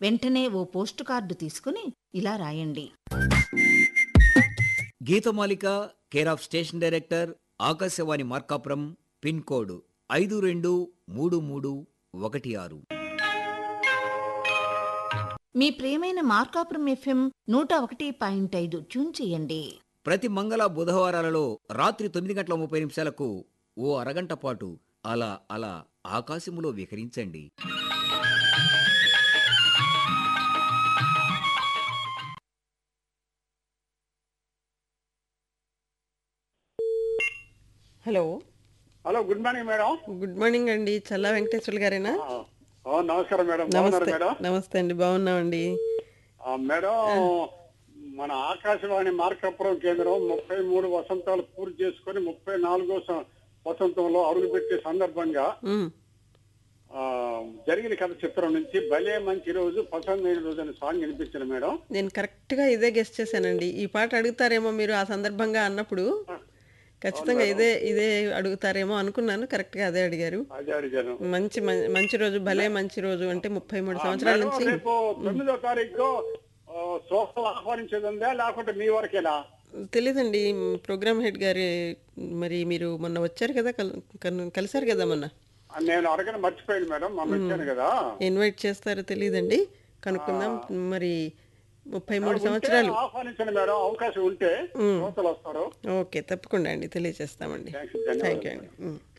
వెంటనే ఓ post card తీసుకుని ఇలా రాయండి Geethamalika care of station director Akashvani Markapuram pin code ఐదు రెండు మూడు మూడు ఒకటి ఆరు మీ ప్రియమైన మార్కాపురం ఎఫ్ఎం నూట ఒకటి పాయింట్ ఐదు ట్యూన్ చేయండి ప్రతి మంగళ బుధవారాలలో రాత్రి తొమ్మిది గంటల ముప్పై నిమిషాలకు ఓ అరగంట పాటు అలా అలా ఆకాశములో విహరించండి hello hello good morning madam good morning అండి చల్లా వెంకటేశ్వర్లు గారేనా ఆ, ఆ, నమస్కారం మేడం బాగున్నారు నమస్తే మేడం నమస్తే అండి బాగున్నామండి ఆ, మేడం మన ఆకాశవాణి మార్కాపురం కేంద్రం ముప్పై మూడు వసంతాలు పూర్తి చేసుకొని ముప్పై నాలుగో సం- వసంతంలో అడుగుపెట్టే సందర్భంగా ఉమ్, ఆ, జరిగిన కథ చిత్రం నుంచి భలే మంచి రోజు పసందైన రోజు అనే సాంగ్ వినిపించాను మేడం నేను కరెక్ట్గా ఇదే గెస్ట్ చేశానండి ఈ పాట అడుగుతారేమో మీరు ఆ సందర్భంగా అన్నప్పుడు ఖచ్చితంగా ఇదే ఇదే అడుగుతారేమో అనుకున్నాను కరెక్ట్గా అదే అడిగారు అదే అడిగాను మంచి మం- మంచి రోజు భలే మంచి రోజు అంటే ముప్పై మూడు సంవత్సరాల మేడం, నుంచి రేపు తొమ్మిదో తారీఖు సోషల్ ఆహ్వానించేది ఉందా లేకుంటే మీ వరకేనా తెలీదండి ప్రోగ్రామ్ హెడ్ గారి మరి మీరు మొన్న వచ్చారు కదా కల్- కన్- కలిశారు కదా మొన్న ఆ, నేను అడగని మర్చిపోయాను మేడం మొన్న వచ్చాను కదా ఇన్వైట్ చేస్తారో తెలియదండి కనుక్కుందాం మరి ముప్పై మూడు ఉంటే సంవత్సరాలు ఆహ్వానించండి మేడం అవకాశం ఉంటే శ్రోతలు వస్తారు ఓకే తప్పకుండా అండి తెలియజేస్తామండి థాంక్స్, ధన్యవాదాలు. థ్యాంక్ యూ అండి ఉమ్.